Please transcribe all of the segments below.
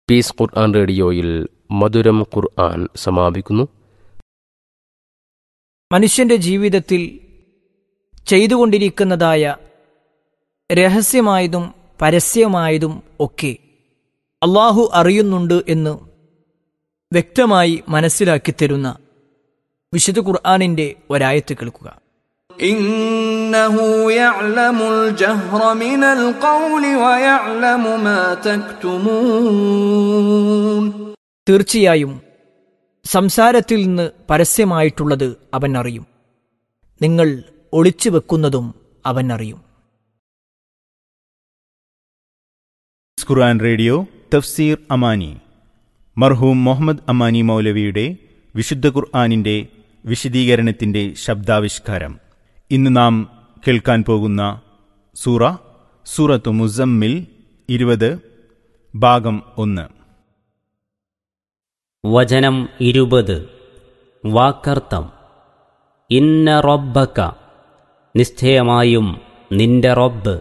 piece ഖുർആൻ റേഡിയോയിൽ മധുരം ഖുർആൻ സമാപിക്കുന്നു മനുഷ്യന്റെ ജീവിതത്തിൽ ചെയ്തുകൊണ്ടിരിക്കുന്നതായ രഹസ്യമായതും പരസ്യമായതും ഒക്കെ അള്ളാഹു അറിയുന്നുണ്ട് എന്ന് വ്യക്തമായി മനസ്സിലാക്കി തരുന്ന വിശുദ്ധ ഖുർആാനിന്റെ ഒരായത്ത് കേൾക്കുക إنه يعلم الجهر من القول ويعلم ما تكتمون തീർച്ചയായും സംസാരത്തിൽ നിന്ന് പരസ്യമായിട്ടുള്ളത് അവൻ അറിയും നിങ്ങൾ ഒളിച്ചു വെക്കുന്നതും അവൻ അറിയും ഖുർആൻ റേഡിയോ തഫ്സീർ അമാനി മർഹൂം മുഹമ്മദ് അമാനി മൗലവിയുടെ വിശുദ്ധ ഖുർആാനിന്റെ വിശദീകരണത്തിന്റെ ശബ്ദാവിഷ്കാരം ഇന്ന് നാം കേൾക്കാൻ പോകുന്ന സൂറ സൂറത്തു മുസമ്മിൽ ഇരുപത് ഭാഗം ഒന്ന് വചനം ഇരുപത് വാക്കർത്ഥം ഇന്ന റബ്ബക്ക നിശ്ചയമായും നിന്റെ റബ്ബ്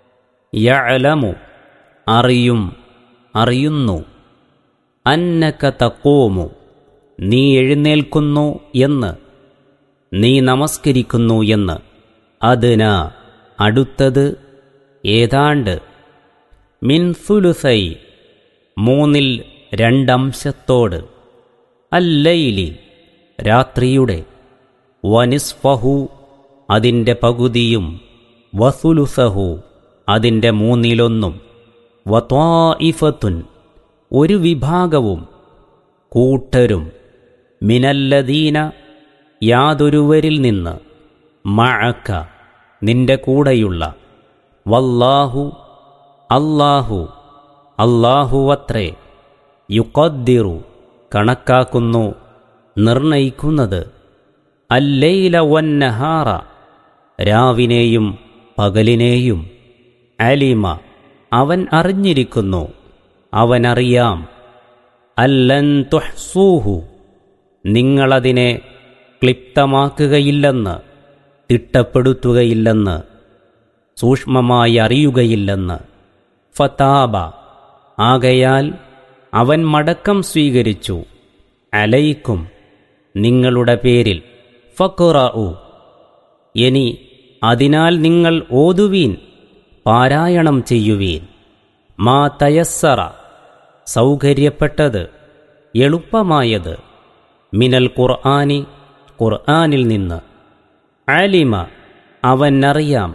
യഅലമു അറിയും അറിയുന്നു അന്നക തക്കോമു നീ എഴുന്നേൽക്കുന്നു എന്ന് നീ നമസ്കരിക്കുന്നു എന്ന് അതിന അടുത്തത് ഏതാണ്ട് മിൻ സുലുസൈ മൂന്നിൽ രണ്ടംശത്തോട് അല്ലയിലി രാത്രിയുടെ വനിസ്ഫഹു അതിൻ്റെ പകുതിയും വസുലുസഹു അതിൻ്റെ മൂന്നിലൊന്നും വത്വായിഫത്തുൻ ഒരു വിഭാഗവും കൂട്ടരും മിനല്ലദീന യാതൊരുവരിൽ നിന്ന് മഴക്ക നിന്റെ കൂടെയുള്ള വല്ലാഹു അല്ലാഹു അല്ലാഹുവത്രേ യുക്കദ്ദിറു കണക്കാക്കുന്നു നിർണയിക്കുന്നത് അല്ലൈല വന്നഹാറ രാവിനെയും പകലിനെയും അലിമ അവൻ അറിഞ്ഞിരിക്കുന്നു അവനറിയാം അല്ലൻ തുഹ്സൂഹു നിങ്ങളതിനെ ക്ലിപ്തമാക്കുകയില്ലെന്ന് തിട്ടപ്പെടുത്തുകയില്ലെന്ന് സൂക്ഷ്മമായി അറിയുകയില്ലെന്ന് ഫതാബ ആകയാൽ അവൻ മടക്കം സ്വീകരിച്ചു അലൈക്കും നിങ്ങളുടെ പേരിൽ ഫക്കുറു ഇനി അതിനാൽ നിങ്ങൾ ഓതുവീൻ പാരായണം ചെയ്യുവീൻ മാ തയസ്സറ സൗകര്യപ്പെട്ടത് എളുപ്പമായത് മിനൽ ഖുർആനി ഖുർആനിൽ നിന്ന് ആലിമ അവനറിയാം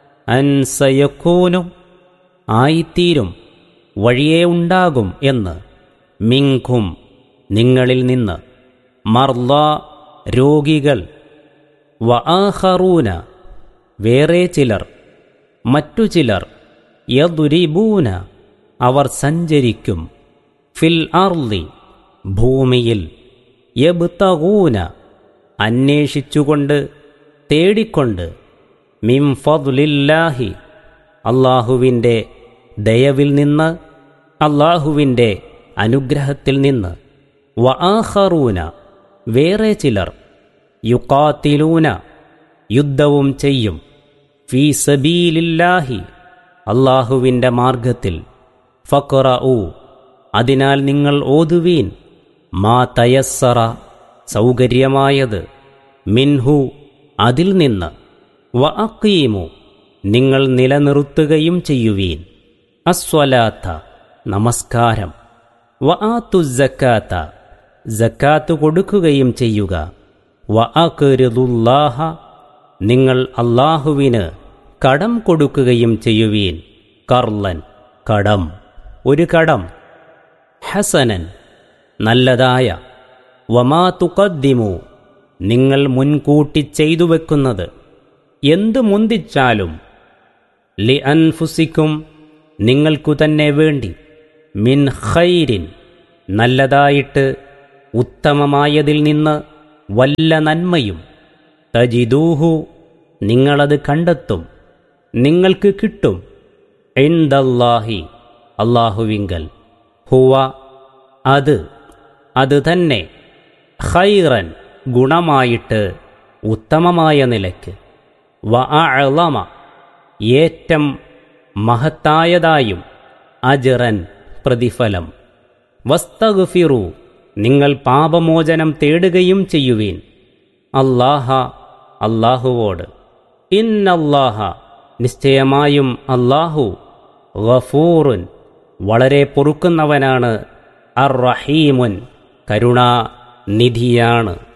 അൻസയക്കൂനും ആയിത്തീരും വഴിയേ ഉണ്ടാകും എന്ന് മിങ്കും നിങ്ങളിൽ നിന്ന് മർല രോഗികൾ വആഹറൂന വേറെ ചിലർ മറ്റു ചിലർ യദുരിബൂന അവർ സഞ്ചരിക്കും ഫിൽ അർലി ഭൂമിയിൽ യബ്തഗൂന അന്വേഷിച്ചുകൊണ്ട് തേടിക്കൊണ്ട് മിം ഫദ്ലില്ലാഹി അള്ളാഹുവിൻ്റെ ദയവിൽ നിന്ന് അള്ളാഹുവിൻ്റെ അനുഗ്രഹത്തിൽ നിന്ന് വആഹറൂന വേറെ ചിലർ യുക്കാത്തിലൂന യുദ്ധവും ചെയ്യും ഫീ സബീലില്ലാഹി അള്ളാഹുവിൻ്റെ മാർഗത്തിൽ ഫക്കുറ അതിനാൽ നിങ്ങൾ ഓതുവീൻ മാ തയസ്സറ സൗകര്യമായത് മിൻഹു അതിൽ നിന്ന് വ അക്കീമു നിങ്ങൾ നിലനിർത്തുകയും ചെയ്യുവീൻ അസ്വലാത്ത നമസ്കാരം വ ആത്തു ജക്കാത്ത ജക്കാത്ത് കൊടുക്കുകയും ചെയ്യുക വ അകരുദുല്ലാഹ നിങ്ങൾ അള്ളാഹുവിന് കടം കൊടുക്കുകയും ചെയ്യുവീൻ കർലൻ കടം ഒരു കടം ഹസനൻ നല്ലതായ വമാ തുക്കദ്ദിമു നിങ്ങൾ മുൻകൂട്ടി ചെയ്തു വെക്കുന്നത് എന്തു മുന്തിച്ചാലും ലി അൻഫുസിക്കും നിങ്ങൾക്കു തന്നെ വേണ്ടി മിൻ ഖൈരിൻ നല്ലതായിട്ട് ഉത്തമമായതിൽ നിന്ന് വല്ല നന്മയും തജിദൂഹു നിങ്ങളത് കണ്ടെത്തും നിങ്ങൾക്ക് കിട്ടും എന്തല്ലാഹി അള്ളാഹുവിങ്കൽ ഹുവ അത് അത് തന്നെ ഖൈറൻ ഗുണമായിട്ട് ഉത്തമമായ നിലയ്ക്ക് വ അളമ ഏറ്റം മഹത്തായതായും അജറൻ പ്രതിഫലം വസ്തഗ്ഫിറു നിങ്ങൾ പാപമോചനം തേടുകയും ചെയ്യുവീൻ അല്ലാഹ അല്ലാഹുവോട് ഇന്നല്ലാഹ നിശ്ചയമായും അല്ലാഹു ഗഫൂറുൻ വളരെ പൊറുക്കുന്നവനാണ് അർ റഹീമുൻ കരുണാനിധിയാണ്